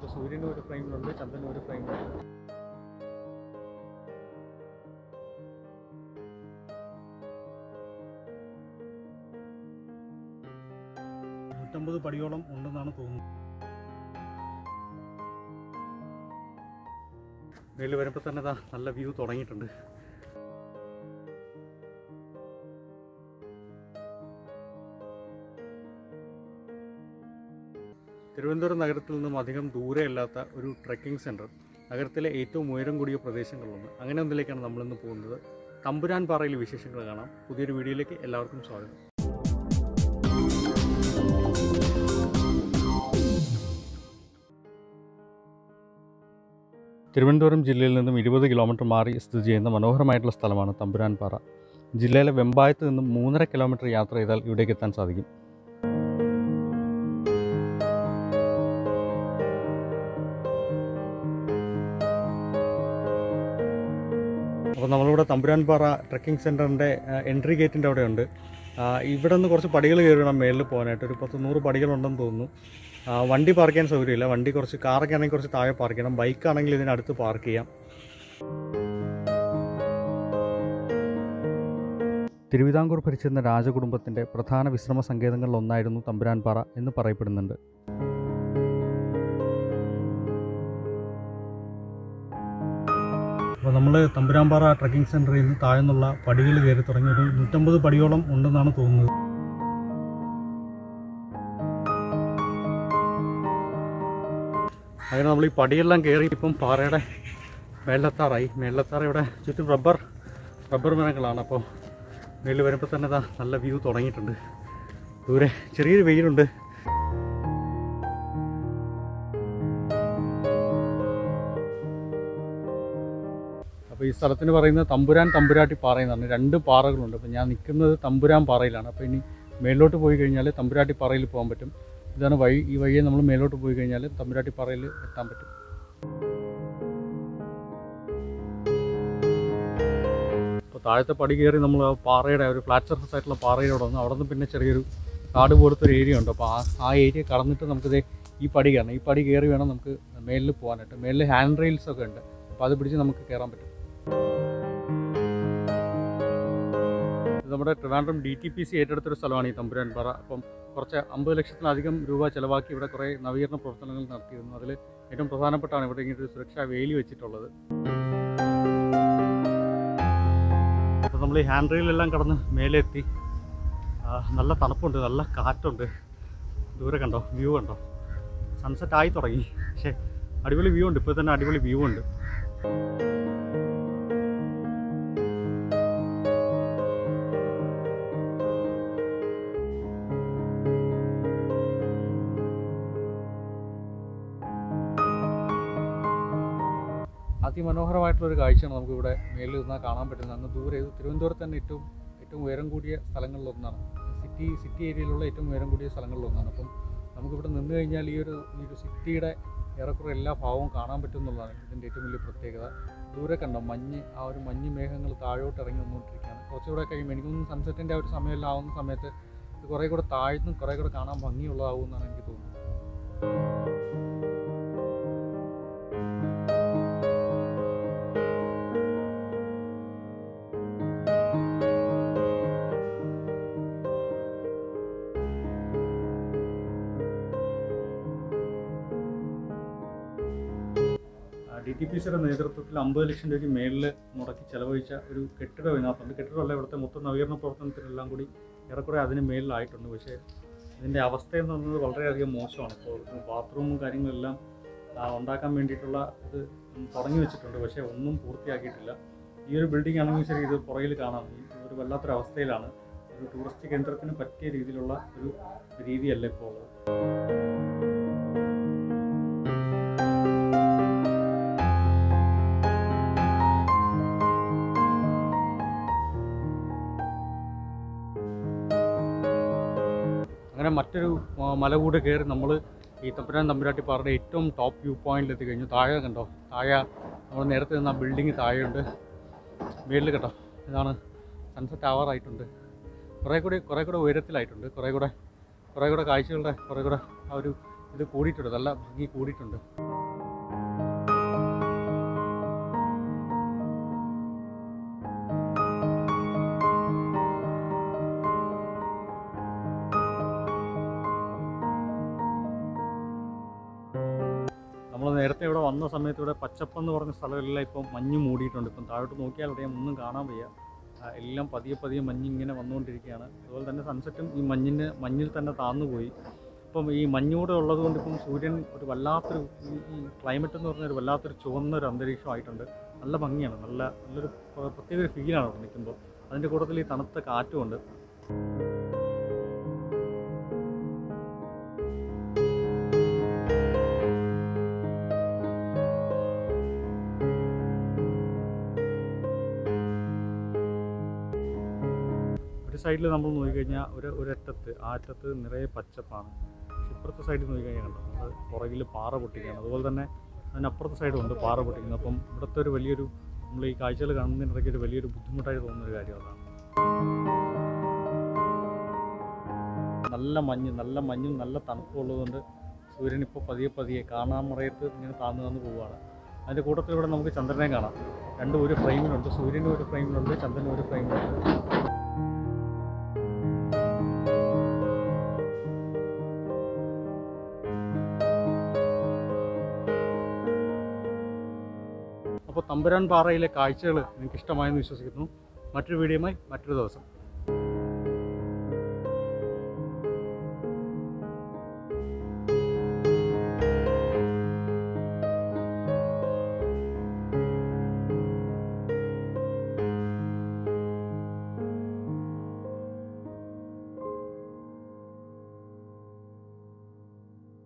അപ്പോൾ സൂര്യനും ഒരു ഫ്രെയിമിലുണ്ട് ചന്ദ്രനും ഒരു ഫ്രെയിമിലുണ്ട് നൂറ്റമ്പത് പടിയോളം ഉണ്ടെന്നാണ് തോന്നുന്നത് മേളിൽ വരുമ്പോൾ തന്നെ ദാ നല്ല വ്യൂ തുടങ്ങിയിട്ടുണ്ട് തിരുവനന്തപുരം നഗരത്തിൽ നിന്നും അധികം ദൂരെയല്ലാത്ത ഒരു ട്രെക്കിംഗ് സെൻറ്റർ നഗരത്തിലെ ഏറ്റവും ഉയരം കൂടിയ പ്രദേശങ്ങളിലൊന്ന് അങ്ങനെ ഒന്നിലേക്കാണ് നമ്മളിന്ന് പോകുന്നത് തമ്പുരാൻ പാറയിലെ വിശേഷങ്ങൾ കാണാം പുതിയൊരു വീഡിയോയിലേക്ക് എല്ലാവർക്കും സ്വാഗതം തിരുവനന്തപുരം ജില്ലയിൽ നിന്നും ഇരുപത് കിലോമീറ്റർ മാറി സ്ഥിതി ചെയ്യുന്ന മനോഹരമായിട്ടുള്ള സ്ഥലമാണ് തമ്പുരാൻ പാറ ജില്ലയിലെ വെമ്പായത്ത് നിന്നും മൂന്നര കിലോമീറ്റർ യാത്ര ചെയ്താൽ ഇവിടേക്ക് എത്താൻ സാധിക്കും അപ്പോൾ നമ്മളിവിടെ തമ്പുരാൻപാറ ട്രക്കിംഗ് സെൻറ്ററിൻ്റെ എൻട്രി ഗേറ്റിൻ്റെ അവിടെ ഉണ്ട് ഇവിടെ നിന്ന് കുറച്ച് പടികൾ കയറി വേണം മേളിൽ പോകാനായിട്ട് ഒരു പത്ത് നൂറ് പടികളുണ്ടെന്ന് തോന്നുന്നു ആ, വണ്ടി പാർക്ക് ചെയ്യാൻ സൗകര്യമില്ല വണ്ടി കുറച്ച് കാറൊക്കെ ആണെങ്കിൽ കുറച്ച് താഴെ പാർക്ക് ചെയ്യണം ബൈക്കാണെങ്കിൽ ഇതിനടുത്ത് പാർക്ക് ചെയ്യാം തിരുവിതാംകൂർ ഭരിച്ചിരുന്ന രാജകുടുംബത്തിൻ്റെ പ്രധാന വിശ്രമ സങ്കേതങ്ങളിലൊന്നായിരുന്നു തമ്പുരാൻപാറ എന്ന് പറയപ്പെടുന്നുണ്ട് അപ്പോൾ നമ്മൾ തമ്പുരാൻപാറ ട്രക്കിംഗ് സെൻറ്ററിൽ നിന്ന് താഴെ നിന്നുള്ള പടികൾ കയറി തുടങ്ങി ഒരു നൂറ്റമ്പത് പടിയോളം ഉണ്ടെന്നാണ് തോന്നുന്നത് അങ്ങനെ നമ്മൾ ഈ പടിയെല്ലാം കയറി ഇപ്പം പാറയുടെ മേലെത്താറായി മേലെത്താറ ഇവിടെ ചുറ്റും റബ്ബർ റബ്ബർ മരങ്ങളാണ് അപ്പോൾ മേളിൽ വരുമ്പോൾ തന്നെ ഇതാ നല്ല വ്യൂ തുടങ്ങിയിട്ടുണ്ട് ദൂരെ ചെറിയൊരു വെയിലുണ്ട് അപ്പോൾ ഈ സ്ഥലത്തിന് പറയുന്നത് തമ്പുരാൻ തമ്പുരാട്ടി പാറ എന്നാണ് രണ്ട് പാറകളുണ്ട് അപ്പോൾ ഞാൻ നിൽക്കുന്നത് തമ്പുരാൻ പാറയിലാണ് അപ്പോൾ ഇനി മേലോട്ട് പോയി കഴിഞ്ഞാൽ തമ്പുരാട്ടി പാറയിൽ പോകാൻ പറ്റും ഇതാണ് വഴി ഈ വഴിയെ നമ്മൾ മേലോട്ട് പോയി കഴിഞ്ഞാൽ തമ്പുരാട്ടി പാറയിൽ എത്താൻ പറ്റും അപ്പോൾ താഴത്തെ പടി കയറി നമ്മൾ ആ പാറയുടെ ഒരു ഫ്ലാറ്റ് സർഫസ് ആയിട്ടുള്ള പാറയുടെ വന്നു അവിടെ നിന്ന് പിന്നെ ചെറിയൊരു കാട് പോലത്തെ ഒരു ഏരിയ ഉണ്ട് അപ്പോൾ ആ ആ ഏരിയ കടന്നിട്ട് നമുക്കിത് ഈ പടി കയറണം ഈ പടി കയറി വേണം നമുക്ക് മേലിൽ പോകാനായിട്ട് മേലിൽ ഹാൻഡ് റെയിൽസ് ഒക്കെ ഉണ്ട് അപ്പോൾ അത് പിടിച്ച് നമുക്ക് കയറാൻ പറ്റും ഇത് നമ്മുടെ Trivandrum D T P C ഏറ്റെടുത്തൊരു സ്ഥലമാണ് ഈ തമ്പുരാൻ പാറ അപ്പം കുറച്ച് അമ്പത് ലക്ഷത്തിലധികം രൂപ ചിലവാക്കി ഇവിടെ കുറേ നവീകരണ പ്രവർത്തനങ്ങൾ നടത്തിയിരുന്നു അതിൽ ഏറ്റവും പ്രധാനപ്പെട്ടാണ് ഇവിടെ ഇങ്ങനെ ഒരു സുരക്ഷാ വേലി വെച്ചിട്ടുള്ളത് അപ്പോൾ നമ്മൾ ഈ ഹാൻഡ് റെയിലെല്ലാം കടന്ന് മേലെ എത്തി ആ, നല്ല തണുപ്പുണ്ട് നല്ല കാറ്റുണ്ട് ദൂരെ കണ്ടോ വ്യൂ കണ്ടോ സൺസെറ്റ് ആയി തുടങ്ങി പക്ഷേ അടിപൊളി വ്യൂ ഉണ്ട് ഇപ്പോൾ തന്നെ അടിപൊളി വ്യൂ ഉണ്ട് അതിമനോഹരമായിട്ടുള്ള ഒരു കാഴ്ചയാണ് നമുക്ക് ഇവിടെ മേലിൽ നിന്നാൽ കാണാൻ പറ്റുന്നത് അങ്ങ് ദൂരെ ഇത് തിരുവനന്തപുരത്ത് തന്നെ ഏറ്റവും ഏറ്റവും ഉയരം കൂടിയ സ്ഥലങ്ങളിലൊന്നാണ് സിറ്റി സിറ്റി ഏരിയയിലുള്ള ഏറ്റവും ഉയരം കൂടിയ സ്ഥലങ്ങളിലൊന്നാണ് അപ്പം നമുക്കിവിടെ നിന്ന് കഴിഞ്ഞാൽ ഈ ഒരു ഈ ഒരു സിറ്റിയുടെ ഏറെക്കുറെ എല്ലാ ഭാവവും കാണാൻ പറ്റും എന്നുള്ളതാണ് ഇതിൻ്റെ ഏറ്റവും വലിയ പ്രത്യേകത ദൂരെ കണ്ടോ മഞ്ഞ് ആ ഒരു മഞ്ഞ് മേഘങ്ങൾ താഴോട്ട് ഇറങ്ങി വന്നുകൊണ്ടിരിക്കുകയാണ് കുറച്ചുകൂടെ കഴിയുമ്പോൾ എനിക്കൊന്നും സൺസെറ്റിൻ്റെ ആ ഒരു സമയമെല്ലാം ആവുന്ന സമയത്ത് ഇത് കുറേ കൂടെ താഴ്ന്ന് കുറേ കൂടെ കാണാൻ ഭംഗിയുള്ളതാവും എന്നാണ് എനിക്ക് തോന്നുന്നത് ഡി ടി പി സിയുടെ നേതൃത്വത്തിൽ അമ്പത് ലക്ഷം രൂപയ്ക്ക് മേളിൽ മുടക്കി ചെലവഴിച്ച ഒരു കെട്ടിടം ഇതിനകത്തുണ്ട് കെട്ടിടമല്ല ഇവിടുത്തെ മൊത്തം നവീകരണ പ്രവർത്തനത്തിലെല്ലാം കൂടി ഏറെക്കുറെ അതിന് മേളിലായിട്ടുണ്ട് പക്ഷേ ഇതിൻ്റെ അവസ്ഥ എന്ന് പറയുന്നത് വളരെയധികം മോശമാണ് ഇപ്പോൾ ബാത്റൂമും കാര്യങ്ങളെല്ലാം ആ, ഉണ്ടാക്കാൻ വേണ്ടിയിട്ടുള്ള ഇത് തുടങ്ങി വെച്ചിട്ടുണ്ട് പക്ഷേ ഒന്നും പൂർത്തിയാക്കിയിട്ടില്ല ഈ ഒരു ബിൽഡിംഗ് ആണെങ്കിൽ ശരി ഇത് പുറകിൽ കാണാം ഈ ഒരു വല്ലാത്തൊരു അവസ്ഥയിലാണ് ഒരു ടൂറിസ്റ്റ് കേന്ദ്രത്തിന് പറ്റിയ രീതിയിലുള്ള ഒരു രീതിയല്ല ഇപ്പോൾ ഉള്ളത് അങ്ങനെ മറ്റൊരു ആ, മല കൂടെ കയറി നമ്മൾ ഈ തമ്പുരാൻ തമ്പുരാട്ടി പാറയുടെ ഏറ്റവും ടോപ്പ് വ്യൂ പോയിന്റിൽ എത്തി കഴിഞ്ഞു താഴെ കണ്ടോ താഴെ നമ്മൾ നേരത്തെ നിന്ന ആ ബിൽഡിങ് താഴെയുണ്ട് മേളിൽ കേട്ടോ ഇതാണ് സൺസെറ്റ് ആവാറായിട്ടുണ്ട് കുറേ കൂടി കുറേ കൂടെ ഉയരത്തിലായിട്ടുണ്ട് കുറേ കൂടെ കുറേ കൂടെ കാഴ്ചകളുടെ കുറേ കൂടെ ആ ഒരു ഇത് കൂടിയിട്ടുണ്ട് നല്ല ഭംഗി കൂടിയിട്ടുണ്ട് നേരത്തെ ഇവിടെ വന്ന സമയത്ത് ഇവിടെ പച്ചപ്പെന്ന് പറഞ്ഞ സ്ഥലമെല്ലാം ഇപ്പം മഞ്ഞ് മൂടിയിട്ടുണ്ട് ഇപ്പം താഴോട്ട് നോക്കിയാൽ അറിയാം ഒന്നും കാണാൻ വയ്യ ആ, എല്ലാം പതിയെ പതിയെ മഞ്ഞ് ഇങ്ങനെ വന്നുകൊണ്ടിരിക്കുകയാണ് അതുപോലെ തന്നെ സൺസെറ്റും ഈ മഞ്ഞിന് മഞ്ഞിൽ തന്നെ താന്നു പോയി ഇപ്പം ഈ മഞ്ഞൂടെ ഉള്ളത് കൊണ്ട് ഇപ്പം സൂര്യൻ ഒരു വല്ലാത്തൊരു ഈ- ഈ ക്ലൈമറ്റ് എന്ന് പറഞ്ഞാൽ ഒരു വല്ലാത്തൊരു ചുവന്ന ഒരു അന്തരീക്ഷമായിട്ടുണ്ട് നല്ല ഭംഗിയാണ് നല്ല നല്ലൊരു പ്ര- പ്രത്യേക ഒരു ഫീലാണ് അവിടെ നിൽക്കുമ്പോൾ അതിൻ്റെ കൂട്ടത്തിൽ ഈ തണുത്ത കാറ്റുമുണ്ട് ഒരു സൈഡിൽ നമ്മൾ നോക്കിക്കഴിഞ്ഞാൽ ഒരു ഒരറ്റത്ത് ആ അറ്റത്ത് നിറയെ പച്ചപ്പാണ് പക്ഷെ ഇപ്പുറത്തെ സൈഡിൽ നോക്കിക്കഴിഞ്ഞാൽ കണ്ടോ അത് പുറകിൽ പാറ പൊട്ടിക്കുകയാണ് അതുപോലെ തന്നെ അതിനപ്പുറത്തെ സൈഡും ഉണ്ട് പാറ പൊട്ടിക്കുന്നത് അപ്പം ഇവിടുത്തെ ഒരു വലിയൊരു നമ്മൾ ഈ കാഴ്ചകൾ കാണുന്നതിനിടയ്ക്ക് ഒരു വലിയൊരു ബുദ്ധിമുട്ടായി തോന്നുന്ന ഒരു കാര്യം അതാണ് നല്ല മഞ്ഞ് നല്ല മഞ്ഞും നല്ല തണുപ്പും ഉള്ളതുകൊണ്ട് സൂര്യൻ ഇപ്പോൾ പതിയെ പതിയെ കാണാൻ മറയത്ത് ഇങ്ങനെ താന്നു താന്ന് പോവുകയാണ് അതിൻ്റെ കൂട്ടത്തിൽ ഇവിടെ നമുക്ക് ചന്ദ്രനെ കാണാം രണ്ടും ഒരു ഫ്രെയിമിലുണ്ട് സൂര്യനും ഒരു ഫ്രെയിമിലുണ്ട് ചന്ദ്രനും ഒരു ഫ്രെയിമിലുണ്ട് അപ്പോൾ തമ്പുരാൻ പാറയിലെ കാഴ്ചകൾ നിങ്ങൾക്ക് ഇഷ്ടമായെന്ന് വിശ്വസിക്കുന്നു മറ്റൊരു വീഡിയോയുമായി മറ്റൊരു ദിവസം